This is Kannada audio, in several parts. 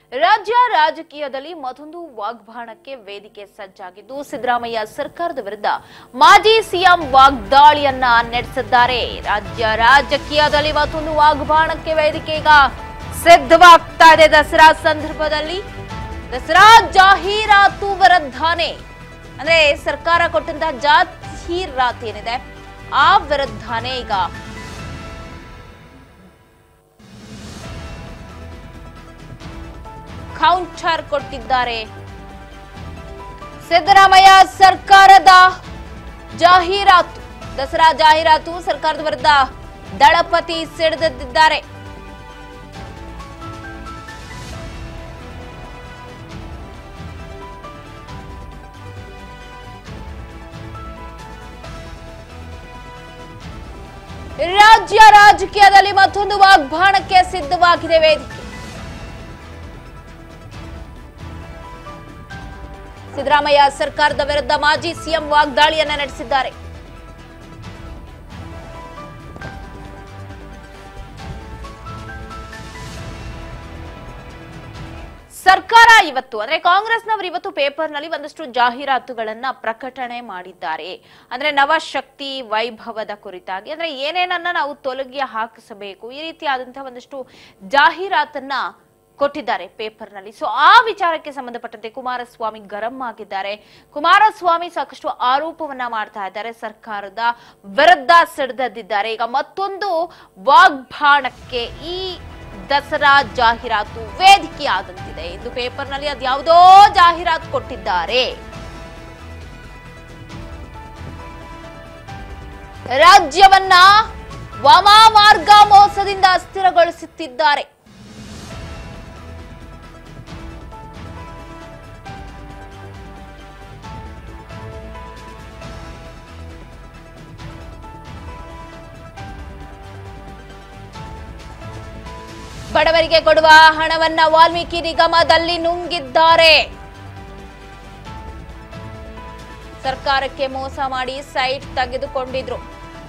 ರಾಜ್ಯ ರಾಜಕೀಯದಲ್ಲಿ ಮತ್ತೊಂದು ವಾಗ್ಬಾಣಕ್ಕೆ ವೇದಿಕೆ ಸಜ್ಜಾಗಿದ್ದು ಸಿದ್ದರಾಮಯ್ಯ ಸರ್ಕಾರದ ವಿರುದ್ಧ ಮಾಜಿ ಸಿಎಂ ವಾಗ್ದಾಳಿಯನ್ನ ನಡೆಸಿದ್ದಾರೆ ರಾಜ್ಯ ರಾಜಕೀಯದಲ್ಲಿ ಮತ್ತೊಂದು ವಾಗ್ಬಾಣಕ್ಕೆ ವೇದಿಕೆ ಈಗ ಸಿದ್ಧವಾಗ್ತಾ ಇದೆ ದಸರಾ ಸಂದರ್ಭದಲ್ಲಿ ದಸರಾ ಜಾಹೀರಾತು ವಿರುದ್ಧನೇ ಅಂದ್ರೆ ಸರ್ಕಾರ ಕೊಟ್ಟಂತಹ ಜಾಹೀರಾತು ಏನಿದೆ ಆ ವಿರುದ್ಧನೇ ಈಗ ಕೌಂಟರ್ ಕೊಟ್ಟಿದ್ದಾರೆ ಸಿದ್ದರಾಮಯ್ಯ ಸರ್ಕಾರದ ಜಾಹೀರಾತು ದಸರಾ ಜಾಹೀರಾತು ಸರ್ಕಾರದ ವಿರುದ್ಧ ದಳಪತಿ ಸಿಡಿದಿದ್ದಾರೆ ರಾಜ್ಯ ರಾಜಕೀಯದಲ್ಲಿ ಮತ್ತೊಂದು ವಾಗ್ಬಾಣಕ್ಕೆ ಸಿದ್ಧವಾಗಿದೆ ವೇದಿಕೆ ಸಿದ್ದರಾಮಯ್ಯ ಸರ್ಕಾರದ ವಿರುದ್ಧ ಮಾಜಿ ಸಿಎಂ ವಾಗ್ದಾಳಿಯನ್ನ ನಡೆಸಿದ್ದಾರೆ ಸರ್ಕಾರ ಇವತ್ತು ಅಂದ್ರೆ ಕಾಂಗ್ರೆಸ್ನವರು ಇವತ್ತು ಪೇಪರ್ನಲ್ಲಿ ಒಂದಷ್ಟು ಜಾಹೀರಾತುಗಳನ್ನ ಪ್ರಕಟಣೆ ಮಾಡಿದ್ದಾರೆ ಅಂದ್ರೆ ನವಶಕ್ತಿ ವೈಭವದ ಕುರಿತಾಗಿ ಅಂದ್ರೆ ಏನೇನನ್ನ ನಾವು ತೊಲಗಿ ಹಾಕಿಸಬೇಕು ಈ ರೀತಿಯಾದಂತಹ ಒಂದಷ್ಟು ಜಾಹೀರಾತನ್ನ ಕೊಟ್ಟಿದ್ದಾರೆ ಪೇಪರ್ನಲ್ಲಿ ಸೊ ಆ ವಿಚಾರಕ್ಕೆ ಸಂಬಂಧಪಟ್ಟಂತೆ ಕುಮಾರಸ್ವಾಮಿ ಗರಂ ಆಗಿದ್ದಾರೆ ಕುಮಾರಸ್ವಾಮಿ ಸಾಕಷ್ಟು ಆರೋಪವನ್ನ ಮಾಡ್ತಾ ಇದ್ದಾರೆ ಸರ್ಕಾರದ ವಿರುದ್ಧ ಸಿಡಿದಿದ್ದಾರೆ ಈಗ ಮತ್ತೊಂದು ವಾಗ್ಬಾಣಕ್ಕೆ ಈ ದಸರಾ ಜಾಹೀರಾತು ವೇದಿಕೆಯಾದಂತಿದೆ ಇದು ಪೇಪರ್ನಲ್ಲಿ ಅದ್ಯಾವುದೋ ಜಾಹೀರಾತು ಕೊಟ್ಟಿದ್ದಾರೆ ರಾಜ್ಯವನ್ನ ವಾಮಾಮಾರ್ಗ ಮೋಸದಿಂದ ಅಸ್ಥಿರಗೊಳಿಸುತ್ತಿದ್ದಾರೆ ಬಡವರಿಗೆ ಕೊಡುವ ಹಣವನ್ನ ವಾಲ್ಮೀಕಿ ನಿಗಮದಲ್ಲಿ ನುಂಗಿದ್ದಾರೆ ಸರ್ಕಾರಕ್ಕೆ ಮೋಸ ಮಾಡಿ ಸೈಟ್ ತೆಗೆದುಕೊಂಡಿದ್ರು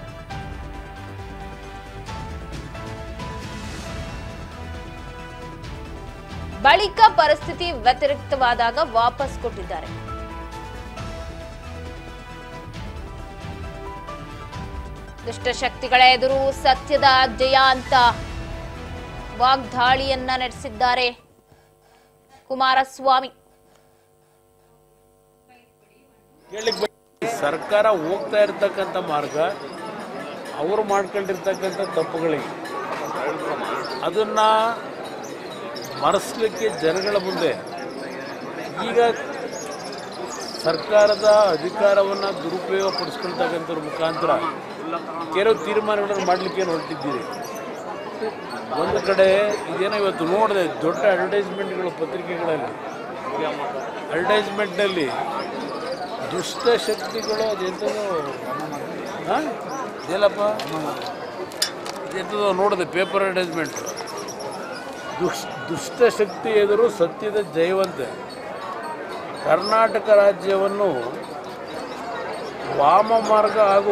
ಬಳಿಕ ಪರಿಸ್ಥಿತಿ ವ್ಯತಿರಿಕ್ತವಾದಾಗ ವಾಪಸ್ ಕೊಟ್ಟಿದ್ದಾರೆ ದುಷ್ಟಶಕ್ತಿಗಳ ಎದುರು ಸತ್ಯದ ಜಯ ಅಂತ ವಾಗ್ದಾಳಿಯನ್ನ ನಡೆಸಿದ್ದಾರೆ ಕುಮಾರಸ್ವಾಮಿ ಕೇಳಿಕ್ ಬ- ಸರ್ಕಾರ ಹೋಗ್ತಾ ಇರ್ತಕ್ಕಂಥ ಮಾರ್ಗ ಅವರು ಮಾಡ್ಕೊಂಡಿರ್ತಕ್ಕಂಥ ತಪ್ಪುಗಳಿಗೆ ಅದನ್ನ ಮರೆಸ್ಲಿಕ್ಕೆ ಜನಗಳ ಮುಂದೆ ಈಗ ಸರ್ಕಾರದ ಅಧಿಕಾರವನ್ನು ದುರುಪಯೋಗ ಪಡಿಸ್ಕೊಳ್ತಕ್ಕಂಥವ್ರ ಮುಖಾಂತರ ಕೆಲವು ತೀರ್ಮಾನಗಳನ್ನು ಮಾಡಲಿಕ್ಕೆ ಹೊರಟಿದ್ದೀರಿ ಒಂದು ಕಡೆ ಇದೇನೋ ಇವತ್ತು ನೋಡಿದೆ ದೊಡ್ಡ ಅಡ್ವರ್ಟೈಸ್ಮೆಂಟ್ಗಳು ಪತ್ರಿಕೆಗಳಲ್ಲಿ ಅಡ್ವರ್ಟೈಸ್ಮೆಂಟ್ನಲ್ಲಿ ದುಷ್ಟ ಶಕ್ತಿಗಳು ಅದೆಂಥದ್ದು ಹಾಂ ಏನಪ್ಪ ಎಂಥದ್ದು ನೋಡಿದೆ ಪೇಪರ್ ಅಡ್ವರ್ಟೈಸ್ಮೆಂಟ್ ದುಷ್ ದುಷ್ಟ ಶಕ್ತಿ ಎದುರು ಸತ್ಯದ ಜಯವಂತೆ ಕರ್ನಾಟಕ ರಾಜ್ಯವನ್ನು ವಾಮ ಮಾರ್ಗ ಹಾಗೂ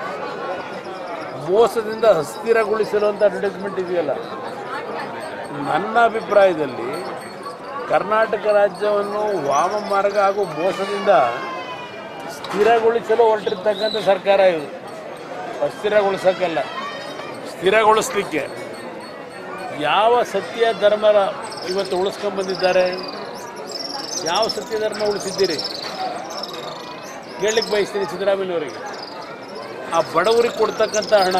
ಮೋಸದಿಂದ ಅಸ್ಥಿರಗೊಳಿಸಿರುವಂಥ ಅಡ್ವರ್ಟೈಸ್ಮೆಂಟ್ ಇದೆಯಲ್ಲ ನನ್ನ ಅಭಿಪ್ರಾಯದಲ್ಲಿ ಕರ್ನಾಟಕ ರಾಜ್ಯವನ್ನು ವಾಮ ಮಾರ್ಗ ಹಾಗೂ ಮೋಸದಿಂದ ಸ್ಥಿರಗೊಳಿಸಲು ಹೊರಟಿರ್ತಕ್ಕಂಥ ಸರ್ಕಾರ ಇದು ಅಸ್ಥಿರಗೊಳಿಸೋಕ್ಕಲ್ಲ ಸ್ಥಿರಗೊಳಿಸ್ಲಿಕ್ಕೆ ಯಾವ ಸತ್ಯ ಧರ್ಮ ಇವತ್ತು ಉಳಿಸ್ಕೊಂಡ್ಬಂದಿದ್ದಾರೆ ಯಾವ ಸತ್ಯ ಧರ್ಮ ಉಳಿಸಿದ್ದೀರಿ ಕೇಳಲಿಕ್ಕೆ ಬಯಸ್ತೀನಿ ಸಿದ್ದರಾಮಯ್ಯನವರಿಗೆ ಆ ಬಡವರಿಗೆ ಕೊಡ್ತಕ್ಕಂಥ ಹಣ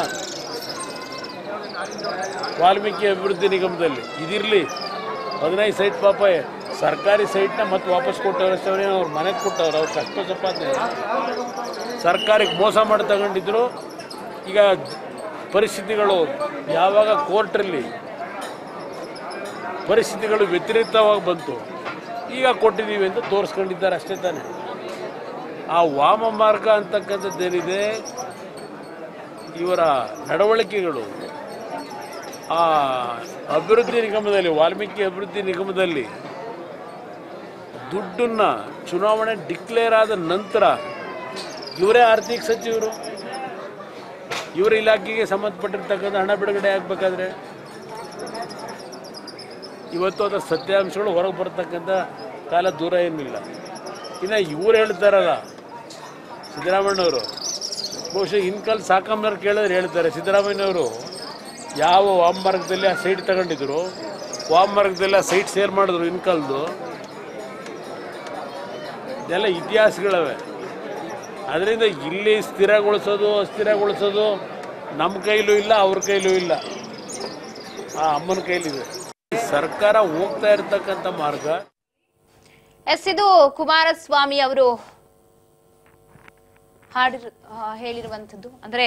ವಾಲ್ಮೀಕಿ ಅಭಿವೃದ್ಧಿ ನಿಗಮದಲ್ಲಿ ಇದಿರಲಿ ಹದಿನೈದು ಸೈಟ್ ಪಾಪ ಸರ್ಕಾರಿ ಸೈಟ್ನ ಮತ್ತೆ ವಾಪಸ್ ಕೊಟ್ಟವ್ರೆ ಅಷ್ಟೇ ಅವ್ರು ಮನೆಗೆ ಕೊಟ್ಟವ್ರು ಅವ್ರು ಕಷ್ಟ ಸಂಪಾದನೆ ಸರ್ಕಾರಕ್ಕೆ ಮೋಸ ಮಾಡಿ ತಗೊಂಡಿದ್ರು ಈಗ ಪರಿಸ್ಥಿತಿಗಳು ಯಾವಾಗ ಕೋರ್ಟ್ರಲ್ಲಿ ಪರಿಸ್ಥಿತಿಗಳು ವ್ಯತಿರಿಕ್ತವಾಗಿ ಬಂತು ಈಗ ಕೊಟ್ಟಿದ್ದೀವಿ ಅಂತ ತೋರಿಸ್ಕೊಂಡಿದ್ದಾರೆ ಅಷ್ಟೇ ತಾನೆ ಆ ವಾಮ ಮಾರ್ಗ ಅಂತಕ್ಕಂಥದ್ದೇನಿದೆ ಇವರ ನಡವಳಿಕೆಗಳು ಆ ಅಭಿವೃದ್ಧಿ ನಿಗಮದಲ್ಲಿ ವಾಲ್ಮೀಕಿ ಅಭಿವೃದ್ಧಿ ನಿಗಮದಲ್ಲಿ ದುಡ್ಡನ್ನ ಚುನಾವಣೆ ಡಿಕ್ಲೇರ್ ಆದ ನಂತರ ಇವರೇ ಆರ್ಥಿಕ ಸಚಿವರು ಇವರ ಇಲಾಖೆಗೆ ಸಂಬಂಧಪಟ್ಟಿರ್ತಕ್ಕಂಥ ಹಣ ಬಿಡುಗಡೆ ಆಗಬೇಕಾದ್ರೆ ಇವತ್ತು ಅದರ ಸತ್ಯಾಂಶಗಳು ಹೊರಗೆ ಬರ್ತಕ್ಕಂಥ ಕಾಲ ದೂರ ಏನಿಲ್ಲ ಇನ್ನು ಇವ್ರು ಹೇಳ್ತಾರಲ್ಲ ಸಿದ್ದರಾಮಯ್ಯನವರು ಬಹುಶಃ ಇನ್ಕಾಲ್ ಸಾಕಮ್ಮನವ್ರು ಕೇಳಿದ್ರೆ ಹೇಳ್ತಾರೆ ಸಿದ್ದರಾಮಯ್ಯನವರು ಯಾವ ವಾಮಮಾರ್ಗದಲ್ಲಿ ಆ ಸೈಟ್ ತಗೊಂಡಿದ್ರು ವಾಮಮಾರ್ಗದಲ್ಲಿ ಆ ಸೈಟ್ ಸೇರ್ ಮಾಡಿದ್ರು ಇನ್ಕಾಲ್ದು ಇದೆಲ್ಲ ಇತಿಹಾಸಗಳವೆ ಅದರಿಂದ ಇಲ್ಲಿ ಸ್ಥಿರಗೊಳಿಸೋದು ಅಸ್ಥಿರಗೊಳಿಸೋದು ನಮ್ಮ ಕೈಲೂ ಇಲ್ಲ ಅವ್ರ ಕೈಲೂ ಇಲ್ಲ ಆ ಅಮ್ಮನ ಕೈಲಿದೆ ಸರ್ಕಾರ ಹೋಗ್ತಾ ಇರ್ತಕ್ಕಂಥ ಮಾರ್ಗ ಎಸ್ ಇದು ಕುಮಾರಸ್ವಾಮಿ ಅವರು ಹಾಡಿರು ಆ, ಹೇಳಿರುವಂಥದ್ದು ಅಂದ್ರೆ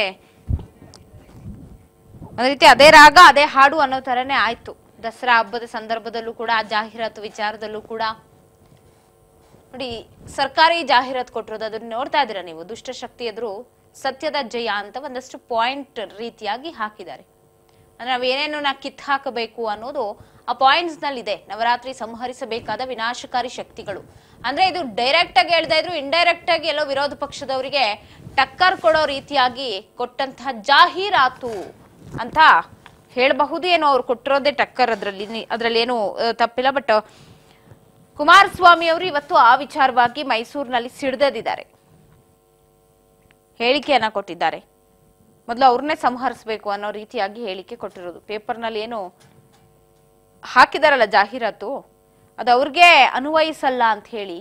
ಒಂದ್ ರೀತಿ ಅದೇ ರಾಗ ಅದೇ ಹಾಡು ಅನ್ನೋ ತರನೇ ಆಯ್ತು ದಸರಾ ಹಬ್ಬದ ಸಂದರ್ಭದಲ್ಲೂ ಕೂಡ ಆ ಜಾಹೀರಾತು ವಿಚಾರದಲ್ಲೂ ಕೂಡ ನೋಡಿ ಸರ್ಕಾರಿ ಜಾಹೀರಾತು ಕೊಟ್ಟಿರೋದು ಅದನ್ನ ನೋಡ್ತಾ ಇದ್ದೀರಾ ನೀವು ದುಷ್ಟಶಕ್ತಿ ಎದುರು ಸತ್ಯದ ಜಯ ಅಂತ ಒಂದಷ್ಟು ಪಾಯಿಂಟ್ ರೀತಿಯಾಗಿ ಹಾಕಿದ್ದಾರೆ ಅಂದ್ರೆ ನಾವೇನೇನು ನಾ ಕಿತ್ ಹಾಕಬೇಕು ಅನ್ನೋದು ಆ ಪಾಯಿಂಟ್ಸ್ ನಲ್ಲಿ ಇದೆ ನವರಾತ್ರಿ ಸಂಹರಿಸಬೇಕಾದ ವಿನಾಶಕಾರಿ ಶಕ್ತಿಗಳು ಅಂದ್ರೆ ಇದು ಡೈರೆಕ್ಟ್ ಆಗಿ ಹೇಳ್ತಾ ಇದ್ರು ಇಂಡೈರೆಕ್ಟ್ ಆಗಿ ಎಲ್ಲೋ ವಿರೋಧ ಪಕ್ಷದವರಿಗೆ ಟಕ್ಕರ್ ಕೊಡೋ ರೀತಿಯಾಗಿ ಕೊಟ್ಟಂತಹ ಜಾಹೀರಾತು ಅಂತ ಹೇಳಬಹುದು ಏನೋ ಅವ್ರು ಕೊಟ್ಟಿರೋದೇ ಟಕ್ಕರ್ ಅದ್ರಲ್ಲಿ ಅದ್ರಲ್ಲಿ ಏನು ಆ, ತಪ್ಪಿಲ್ಲ ಬಟ್ ಕುಮಾರಸ್ವಾಮಿ ಅವರು ಇವತ್ತು ಆ ವಿಚಾರವಾಗಿ ಮೈಸೂರಿನಲ್ಲಿ ಸಿಡಿದಿದ್ದಾರೆ ಹೇಳಿಕೆಯನ್ನ ಕೊಟ್ಟಿದ್ದಾರೆ ಮೊದಲು ಅವ್ರನ್ನೇ ಸಂಹರಿಸಬೇಕು ಅನ್ನೋ ರೀತಿಯಾಗಿ ಹೇಳಿಕೆ ಕೊಟ್ಟಿರೋದು ಪೇಪರ್ನಲ್ಲಿ ಏನು ಹಾಕಿದಾರಲ್ಲ ಜಾಹೀರಾತು ಅದು ಅವ್ರಿಗೆ ಅನ್ವಯಿಸಲ್ಲ ಅಂತ ಹೇಳಿ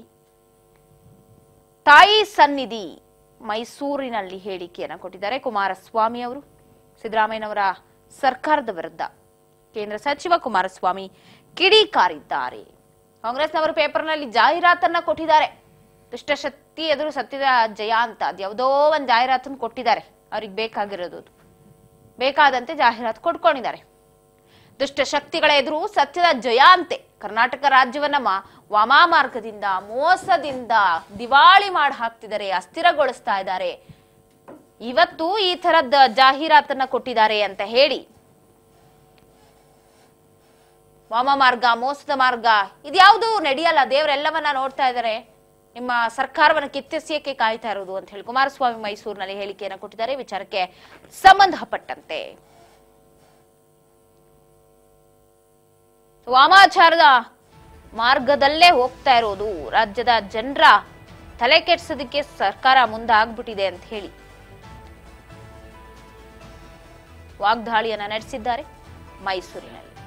ತಾಯಿ ಸನ್ನಿಧಿ ಮೈಸೂರಿನಲ್ಲಿ ಹೇಳಿಕೆಯನ್ನ ಕೊಟ್ಟಿದ್ದಾರೆ ಕುಮಾರಸ್ವಾಮಿ ಅವರು ಸಿದ್ದರಾಮಯ್ಯನವರ ಸರ್ಕಾರದ ವಿರುದ್ಧ ಕೇಂದ್ರ ಸಚಿವ ಕುಮಾರಸ್ವಾಮಿ ಕಿಡಿಕಾರಿದ್ದಾರೆ ಕಾಂಗ್ರೆಸ್ನವರು ಪೇಪರ್ನಲ್ಲಿ ಜಾಹೀರಾತನ್ನ ಕೊಟ್ಟಿದ್ದಾರೆ ದುಷ್ಟಶಕ್ತಿ ಎದುರು ಸತ್ಯದ ಜಯ ಅಂತ ಅದ್ಯಾವುದೋ ಒಂದ್ ಜಾಹೀರಾತನ್ನು ಕೊಟ್ಟಿದ್ದಾರೆ ಅವ್ರಿಗೆ ಬೇಕಾಗಿರೋದು ಅದು. ಬೇಕಾದಂತೆ ಜಾಹೀರಾತು ಕೊಟ್ಕೊಂಡಿದ್ದಾರೆ ದುಷ್ಟ ಶಕ್ತಿಗಳ ಎದುರು ಸತ್ಯದ ಜಯ ಅಂತೆ ಕರ್ನಾಟಕ ರಾಜ್ಯವನ್ನ ಮ- ವಾಮಾ ಮಾರ್ಗದಿಂದ ಮೋಸದಿಂದ ದಿವಾಳಿ ಮಾಡಿ ಹಾಕ್ತಿದ್ದಾರೆ ಅಸ್ಥಿರಗೊಳಿಸ್ತಾ ಇದ್ದಾರೆ ಇವತ್ತು ಈ ತರದ ಜಾಹೀರಾತನ್ನ ಕೊಟ್ಟಿದ್ದಾರೆ ಅಂತ ಹೇಳಿ ವಾಮ ಮಾರ್ಗ ಮೋಸದ ಮಾರ್ಗ ಇದ್ಯಾವುದು ನಡೆಯಲ್ಲ ದೇವರೆಲ್ಲವನ್ನ ನೋಡ್ತಾ ಇದ್ದಾರೆ ನಿಮ್ಮ ಸರ್ಕಾರವನ್ನು ಕಿತ್ತೆಸೆಯಕ್ಕೆ ಕಾಯ್ತಾ ಇರೋದು ಅಂತ ಹೇಳಿ ಕುಮಾರಸ್ವಾಮಿ ಮೈಸೂರಿನಲ್ಲಿ ಹೇಳಿಕೆಯನ್ನು ಕೊಟ್ಟಿದ್ದಾರೆ ಈ ವಿಚಾರಕ್ಕೆ ಸಂಬಂಧಪಟ್ಟಂತೆ ವಾಮಾಚಾರದ ಮಾರ್ಗದಲ್ಲೇ ಹೋಗ್ತಾ ಇರೋದು ರಾಜ್ಯದ ಜನರ ತಲೆ ಕೆಡ್ಸೋದಕ್ಕೆ ಸರ್ಕಾರ ಮುಂದಾಗ್ಬಿಟ್ಟಿದೆ ಅಂತ ಹೇಳಿ ವಾಗ್ದಾಳಿಯನ್ನ ನಡೆಸಿದ್ದಾರೆ ಮೈಸೂರಿನಲ್ಲಿ